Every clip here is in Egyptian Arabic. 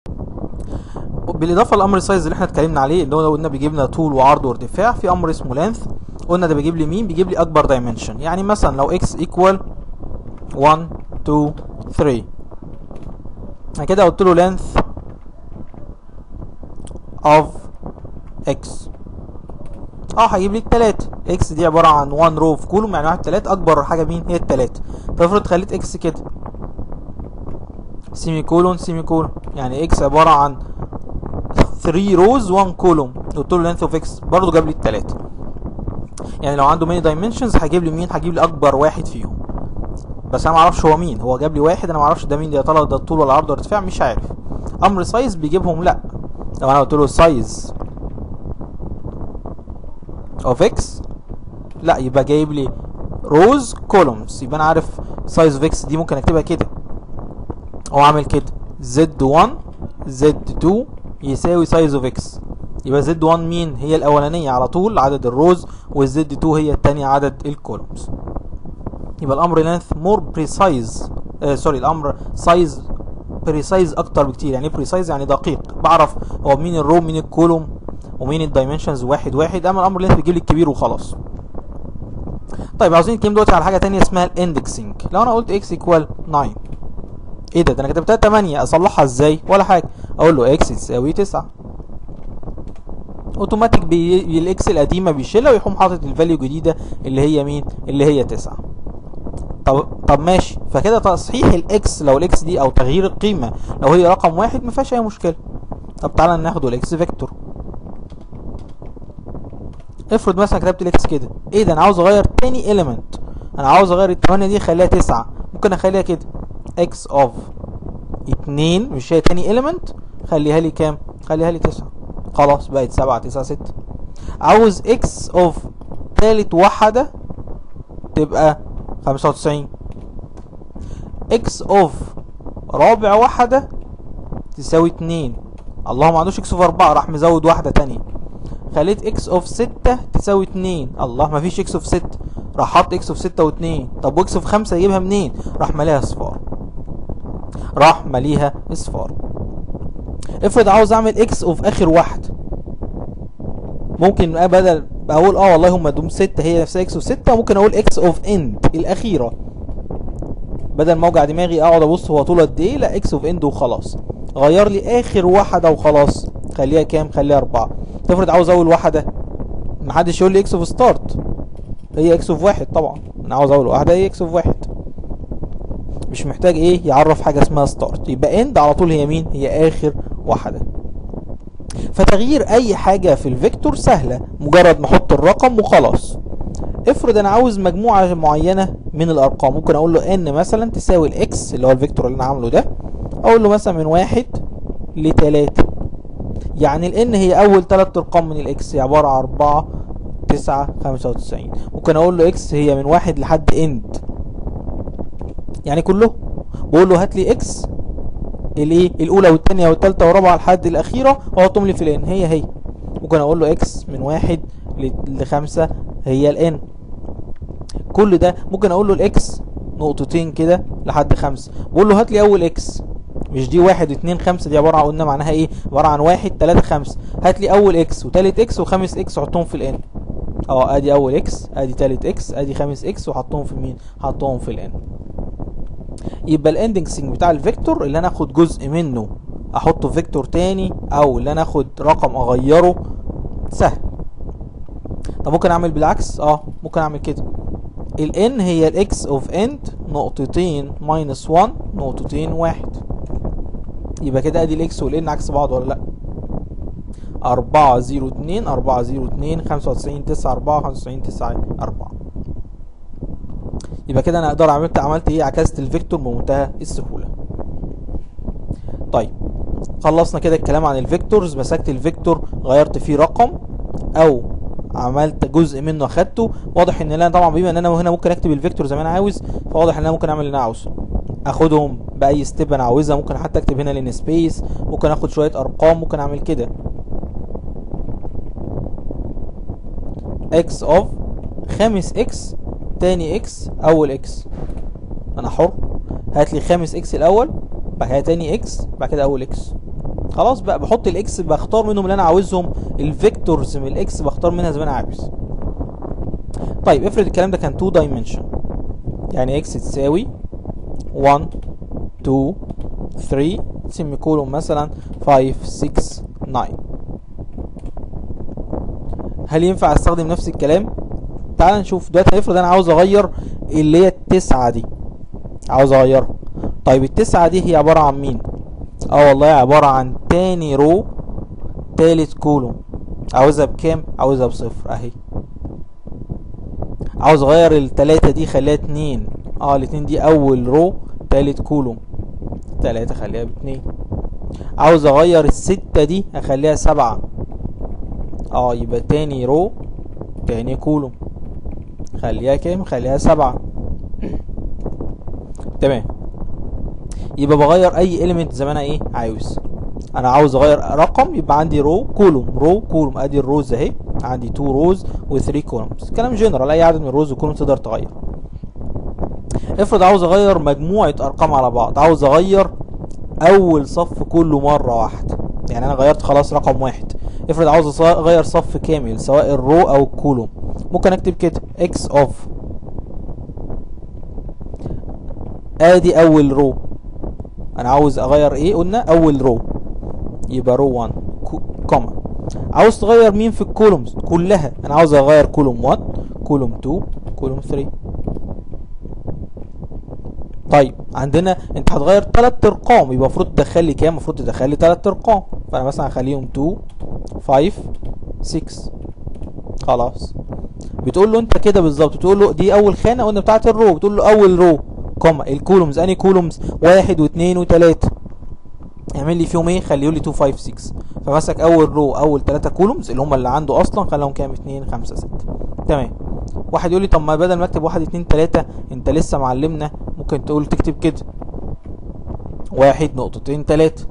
بالاضافه للامر سايز اللي احنا اتكلمنا عليه اللي هو لو قلنا بيجيب لنا طول وعرض وارتفاع في امر اسمه لينث قلنا ده بيجيب لي مين بيجيب لي اكبر دايمنشن يعني مثلا لو x equal 1 2 3 انا كده قلت له length of x اه هيجيب لي التلاتة x دي عبارة عن 1 رو في كولوم يعني واحد تلاتة اكبر حاجة مين هي التلاتة فافرض خليت x كده سيمي كولون سيمي كولون يعني x عبارة عن 3 روز 1 كولوم قلت له length of x برضه جاب لي التلاتة يعني لو عنده many dimensions هيجيب لي مين هيجيب لي اكبر واحد فيهم بس انا ما اعرفش هو مين هو جاب لي واحد انا ما اعرفش ده مين ده يا ترى ده الطول ولا العرض ولا الارتفاع مش عارف امر سايز بيجيبهم لا لو انا قلت له سايز اوف اكس لا يبقى جايب لي روز كولومز يبقى انا عارف سايز اوف اكس دي ممكن اكتبها كده او اعمل كده زد 1 زد 2 يساوي سايز اوف اكس يبقى زد 1 مين هي الاولانيه على طول عدد الروز والزد 2 هي الثانيه عدد الكولومز يبقى الامر لينث مور بريسايز سوري الامر سايز بريسايز اكتر بكتير يعني بريسايز يعني دقيق بعرف هو مين الرو مين الكولوم ومين الدايمنشنز واحد واحد اما الامر لينث بيجيب لي الكبير وخلاص طيب عاوزين نتكلم دلوقتي على حاجه تانية اسمها الاندكسنج لو انا قلت اكس ايكوال 9 ايه ده ده انا كتبتها 8 اصلحها ازاي ولا حاجه اقول له اكس تساوي 9 اوتوماتيك بي... الاكس القديمه بيشيلها ويقوم حاطط الفاليو الجديده اللي هي مين اللي هي 9 طب طب ماشي فكده تصحيح الاكس لو الاكس دي او تغيير القيمه لو هي رقم واحد ما فيهاش اي مشكله طب تعالى ناخد الاكس فيكتور افرض مثلا كتبت الاكس كده ايه ده انا عاوز اغير تاني اليمنت انا عاوز اغير الثمانية دي اخليها تسعة ممكن اخليها كده اكس اوف اتنين مش هي تاني اليمنت خليها لي كام خليها لي تسعة خلاص بقت سبعة تسعة ستة عاوز اكس اوف تالت واحدة تبقى خمسة وتسعين اكس اوف رابع واحدة تساوي اتنين الله ما عندوش اكس اوف اربعة راح مزود واحدة تانية خليت اكس اوف ستة تساوي اتنين الله ما فيش اكس اوف ستة راح حط اكس اوف ستة واتنين طب واكس اوف خمسة يجيبها منين راح ماليها اصفار راح ماليها اصفار افرض عاوز اعمل اكس اوف اخر واحد ممكن بدل اقول اه والله هم دوم ستة هي نفسها اكس اوف ستة ممكن اقول اكس اوف اند الاخيرة بدل ما اوجع دماغي اقعد ابص هو طول قد ايه لا اكس اوف اند وخلاص غير لي اخر واحدة وخلاص خليها كام خليها اربعة تفرض عاوز اول واحدة محدش يقول لي اكس اوف ستارت هي اكس اوف واحد طبعا انا عاوز اول واحدة هي اكس اوف واحد مش محتاج ايه يعرف حاجة اسمها ستارت يبقى اند على طول هي مين هي اخر واحدة فتغيير اي حاجة في الفيكتور سهلة مجرد ما احط الرقم وخلاص افرض انا عاوز مجموعة معينة من الارقام ممكن اقول له ان مثلا تساوي الاكس اللي هو الفيكتور اللي انا عامله ده اقول له مثلا من واحد لتلاتة يعني الان هي اول تلات ارقام من الاكس هي عبارة عن اربعة تسعة خمسة وتسعين ممكن اقول له اكس هي من واحد لحد اند يعني كله بقول له هات لي اكس الايه الاولى والثانيه والثالثه والرابعه لحد الاخيره واحطهم لي في الان هي هي ممكن اقول له اكس من واحد لخمسة هي الان كل ده ممكن اقول له الاكس نقطتين كده لحد خمسة بقول له هات لي اول اكس مش دي واحد اتنين خمسة دي عبارة عن قلنا معناها ايه عبارة عن واحد تلاتة خمسة هات لي اول اكس وتالت اكس وخامس اكس وحطهم في الان اه ادي اول اكس ادي تالت اكس ادي خامس اكس وحطهم في مين حطهم في الان يبقى الاندكسنج بتاع الفيكتور اللي انا اخد جزء منه احطه في فيكتور تاني او اللي انا اخد رقم اغيره سهل طب ممكن اعمل بالعكس اه ممكن اعمل كده الان هي الاكس اوف اند نقطتين ماينس 1 نقطتين واحد يبقى كده ادي الاكس والان عكس بعض ولا لا أربعة زيرو اتنين أربعة زيرو اتنين خمسة وتسعين تسعة أربعة خمسة وتسعين تسعة أربعة يبقى كده انا اقدر عملت عملت ايه عكست الفيكتور بمنتهى السهوله طيب خلصنا كده الكلام عن الفيكتورز مسكت الفيكتور غيرت فيه رقم او عملت جزء منه اخدته واضح ان انا طبعا بما ان انا هنا ممكن اكتب الفيكتور زي ما انا عاوز فواضح ان انا ممكن اعمل اللي انا عاوزه اخدهم باي ستيب انا عاوزها ممكن حتى اكتب هنا لين سبيس ممكن اخد شويه ارقام ممكن اعمل كده اكس اوف خامس اكس تاني اكس اول اكس انا حر هات لي خامس اكس الاول بعد كده تاني اكس بعد كده اول اكس خلاص بقى بحط الاكس بختار منهم اللي انا عاوزهم الفيكتورز من الاكس بختار منها زي ما انا عاوز طيب افرض الكلام ده كان 2 دايمنشن يعني اكس تساوي 1 2 3 سيمي كولوم مثلا 5 6 9 هل ينفع استخدم نفس الكلام تعال نشوف دلوقتي هنفرض انا عاوز اغير اللي هي التسعة دي عاوز اغيرها طيب التسعة دي هي عبارة عن مين اه والله عبارة عن تاني رو تالت كولوم عاوزها بكام عاوزها بصفر اهي عاوز اغير التلاتة دي خليها اتنين اه الاتنين دي اول رو تالت كولوم تلاتة خليها باتنين عاوز اغير الستة دي اخليها سبعة اه يبقى تاني رو تاني كولوم خليها كام خليها سبعة تمام يبقى بغير اي اليمنت زي ما انا ايه عاوز انا عاوز اغير رقم يبقى عندي رو كولوم رو كولوم ادي الروز اهي عندي 2 روز و3 كولومز كلام جنرال اي عدد من الروز وكولومز تقدر تغير افرض عاوز اغير مجموعة ارقام على بعض عاوز اغير اول صف كله مرة واحدة يعني انا غيرت خلاص رقم واحد افرض عاوز اغير صف كامل سواء الرو او الكولوم ممكن اكتب كده اكس اوف ادي اول رو انا عاوز اغير ايه قلنا اول رو يبقى رو 1 كوما عاوز تغير مين في الكولومز كلها انا عاوز اغير كولوم 1 كولوم 2 كولوم 3 طيب عندنا انت هتغير ثلاث ارقام يبقى المفروض تدخل لي كام المفروض تدخل لي ثلاث ارقام فانا مثلا هخليهم 2 5 6 خلاص بتقول له انت كده بالظبط بتقول له دي اول خانه قلنا بتاعه الرو بتقول له اول رو كوما الكولومز اني كولومز واحد واثنين وثلاثه اعمل لي فيهم ايه خليه لي 2 5 6 فمسك اول رو اول ثلاثه كولومز اللي هم اللي عنده اصلا خلاهم كام 2 5 6 تمام واحد يقول لي طب ما بدل ما اكتب 1 2 3 انت لسه معلمنا ممكن تقول تكتب كده واحد نقطتين تلاتة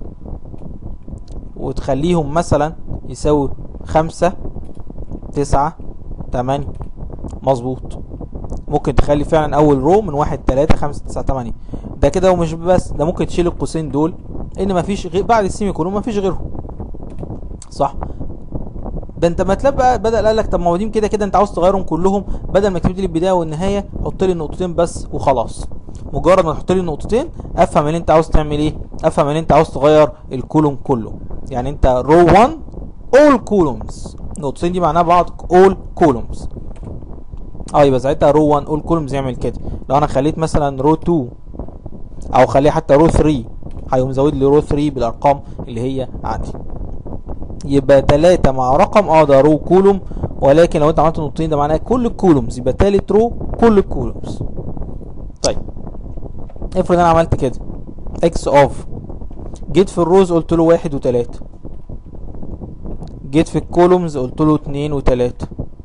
وتخليهم مثلا يساوي خمسة تسعة تمانية مظبوط ممكن تخلي فعلا اول رو من واحد تلاتة خمسة تسعة تمانية ده كده ومش بس ده ممكن تشيل القوسين دول ان مفيش غير بعد السيمي كولون مفيش غيرهم صح ده انت ما تلاقي بقى بدل قال لك طب ما هو دي كده كده انت عاوز تغيرهم كلهم بدل ما تكتب لي البدايه والنهايه حط لي النقطتين بس وخلاص مجرد ما تحط لي النقطتين افهم ان انت عاوز تعمل ايه افهم ان انت عاوز تغير الكولوم كله يعني انت رو 1 all columns النقطتين دي معناها بعض all columns اه يبقى ساعتها رو 1 all columns يعمل كده لو انا خليت مثلا رو 2 او خليه حتى رو 3 هيقوم زود لي رو 3 بالارقام اللي هي عندي يبقى 3 مع رقم اه ده رو كولوم ولكن لو انت عملت نقطتين ده معناه كل الكولومز يبقى تالت رو كل الكولومز طيب افرض انا عملت كده اكس اوف جيت في الروز قلت له واحد وتلاتة جيت في الكولومز قلت له اتنين وتلاتة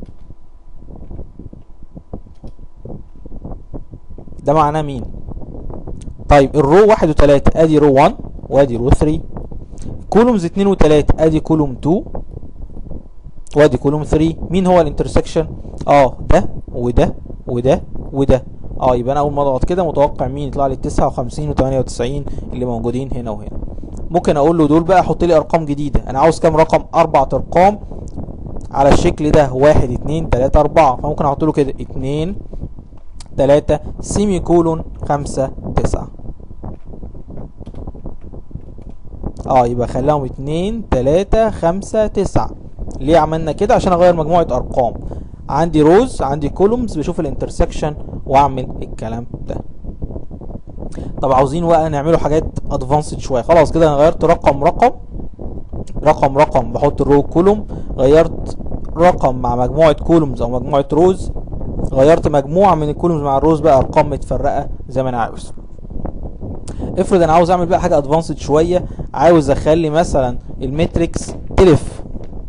ده معناه مين طيب الرو واحد وتلاتة ادي رو 1 وادي رو 3 كولومز اتنين وتلاتة ادي كولوم 2 وادي كولوم 3 مين هو الانترسكشن اه ده وده وده وده اه يبقى انا اول ما اضغط كده متوقع مين يطلع لي 59 و98 اللي موجودين هنا وهنا ممكن اقول له دول بقى حط لي ارقام جديده انا عاوز كام رقم اربع ارقام على الشكل ده واحد اتنين تلاتة اربعة فممكن احط له كده اتنين تلاتة سيمي كولون خمسة تسعة اه يبقى خلاهم اتنين تلاتة خمسة تسعة ليه عملنا كده عشان اغير مجموعة ارقام عندي روز عندي كولومز بشوف الانترسكشن واعمل الكلام ده طب عاوزين بقى نعمله حاجات ادفانسد شويه خلاص كده انا غيرت رقم رقم رقم رقم بحط الرو كولوم غيرت رقم مع مجموعه كولومز او مجموعه روز غيرت مجموعه من الكولومز مع الروز بقى ارقام متفرقه زي ما انا عاوز افرض انا عاوز اعمل بقى حاجه ادفانسد شويه عاوز اخلي مثلا الماتريكس تلف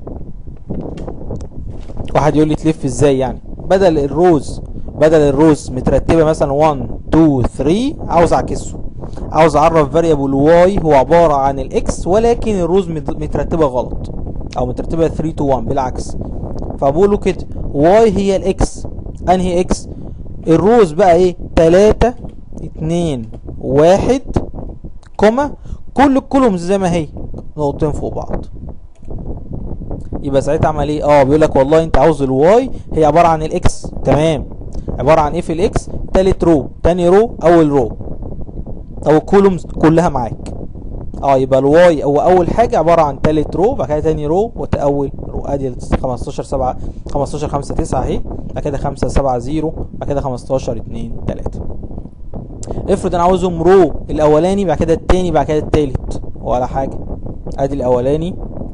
واحد يقول لي تلف ازاي يعني بدل الروز بدل الروز مترتبه مثلا 1 2 3 عاوز اعكسه عاوز اعرف فاريبل واي هو عباره عن الاكس ولكن الروز مترتبه غلط او مترتبه 3 تو 1 بالعكس فبقول له كده واي هي الاكس انهي اكس الروز بقى ايه 3 2 1 كوما كل الكولومز زي ما هي نقطتين فوق بعض يبقى ساعتها اعمل ايه اه بيقول لك والله انت عاوز الواي هي عباره عن الاكس تمام عباره عن ايه في الاكس تالت رو تاني رو اول رو او الكولومز كلها معاك اه يبقى الواي هو اول حاجه عباره عن تالت رو بعد كده تاني رو واول رو ادي 15 7 15 5 9 اهي بعد كده 5 7 0 بعد كده 15 2 3 افرض انا عاوزهم رو الاولاني بعد كده التاني بعد كده التالت ولا حاجه ادي الاولاني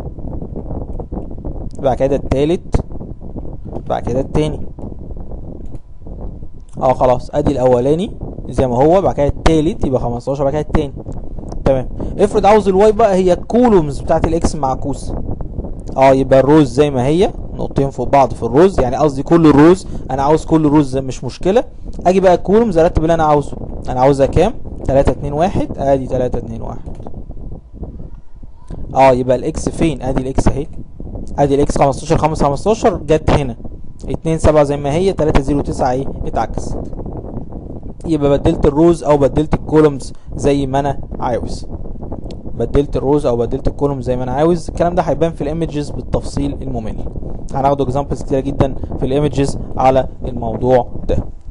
بعد كده التالت بعد كده التاني اه خلاص ادي الاولاني زي ما هو بعد كده التالت يبقى 15 بعد كده التاني تمام افرض عاوز الواي بقى هي الكولومز بتاعت الاكس معكوسه اه يبقى الروز زي ما هي نقطتين فوق بعض في الروز يعني قصدي كل الروز انا عاوز كل روز مش مشكله اجي بقى الكولومز ارتب اللي انا عاوزه انا عاوزها كام 3 2 1 ادي 3 2 1 اه يبقى الاكس فين ادي الاكس اهي ادي الاكس 15 5 15 جت هنا 2 7 زي ما هي 3 0 9 ايه اتعكست يبقى بدلت الروز او بدلت الكولومز زي ما انا عاوز بدلت الروز او بدلت الكولوم زي ما انا عاوز الكلام ده هيبان في الايمجز بالتفصيل الممل هناخد اكزامبلز كتيره جدا في الايمجز على الموضوع ده